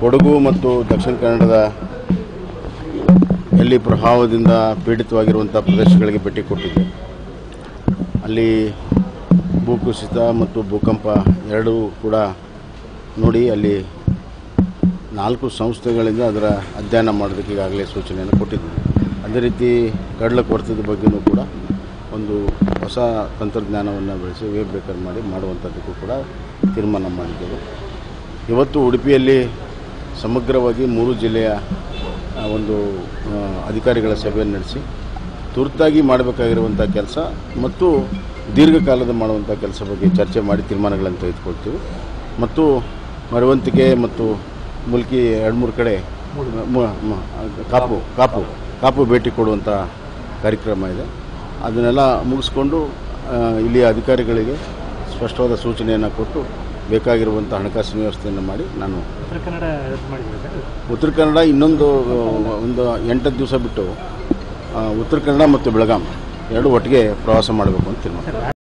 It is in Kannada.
ಕೊಡಗು ಮತ್ತು ದಕ್ಷಿಣ ಕನ್ನಡದ ಎಲ್ಲಿ ಪ್ರಭಾವದಿಂದ ಪೀಡಿತವಾಗಿರುವಂಥ ಪ್ರದೇಶಗಳಿಗೆ ಭೇಟಿ ಕೊಟ್ಟಿದ್ದೆ ಅಲ್ಲಿ ಭೂಕುಸಿತ ಮತ್ತು ಭೂಕಂಪ ಎರಡೂ ಕೂಡ ನೋಡಿ ಅಲ್ಲಿ ನಾಲ್ಕು ಸಂಸ್ಥೆಗಳಿಂದ ಅದರ ಅಧ್ಯಯನ ಮಾಡೋದಕ್ಕೆ ಈಗಾಗಲೇ ಸೂಚನೆಯನ್ನು ಕೊಟ್ಟಿದ್ದೀವಿ ಅದೇ ರೀತಿ ಕಡಲ ಕೊರೆತದ ಬಗ್ಗೆಯೂ ಕೂಡ ಒಂದು ಹೊಸ ತಂತ್ರಜ್ಞಾನವನ್ನು ಬೆಳೆಸಿ ವೇವ್ ಬ್ರೇಕರ್ ಮಾಡಿ ಮಾಡುವಂಥದ್ದಕ್ಕೂ ಕೂಡ ತೀರ್ಮಾನ ಮಾಡಿದ್ದೇವೆ ಇವತ್ತು ಉಡುಪಿಯಲ್ಲಿ ಸಮಗ್ರವಾಗಿ ಮೂರು ಜಿಲ್ಲೆಯ ಆ, ಒಂದು ಆ, ಅಧಿಕಾರಿಗಳ ಸಭೆಯನ್ನು ನಡೆಸಿ ತುರ್ತಾಗಿ ಮಾಡಬೇಕಾಗಿರುವಂಥ ಕೆಲಸ ಮತ್ತು ದೀರ್ಘಕಾಲದ ಮಾಡುವಂಥ ಕೆಲಸ ಬಗ್ಗೆ ಚರ್ಚೆ ಮಾಡಿ ತೀರ್ಮಾನಗಳನ್ನು ತೆಗೆದುಕೊಳ್ತೀವಿ ಮತ್ತು ಮರವಂತಿಕೆ ಮತ್ತು ಮುಲ್ಕಿ ಎರಡು ಮೂರು ಕಡೆ ಮು- ಮ- ಕಾಪು ಕಾಪು ಕಾಪು ಭೇಟಿ ಕೊಡುವಂಥ ಕಾರ್ಯಕ್ರಮ ಇದೆ ಅದನ್ನೆಲ್ಲ ಮುಗಿಸ್ಕೊಂಡು ಆ, ಇಲ್ಲಿಯ ಅಧಿಕಾರಿಗಳಿಗೆ ಸ್ಪಷ್ಟವಾದ ಸೂಚನೆಯನ್ನು ಕೊಟ್ಟು ಬೇಕಾಗಿರುವಂಥ ಹಣಕಾಸಿನ ವ್ಯವಸ್ಥೆಯನ್ನು ಮಾಡಿ ನಾನು ಉತ್ತರ ಕನ್ನಡ ರದ್ದು ಮಾಡಿದ್ರೆ ಸರ್ ಉತ್ತರ ಕನ್ನಡ ಇನ್ನೊಂದು ಒಂದು ಎಂಟತ್ತು ದಿವಸ ಬಿಟ್ಟು ಆ, ಉತ್ತರ ಕನ್ನಡ ಮತ್ತು ಬೆಳಗಾಂ ಎರಡು ಒಟ್ಟಿಗೆ ಪ್ರವಾಸ ಮಾಡಬೇಕು ಅಂತ ತೀರ್ಮಾನ ಸರ್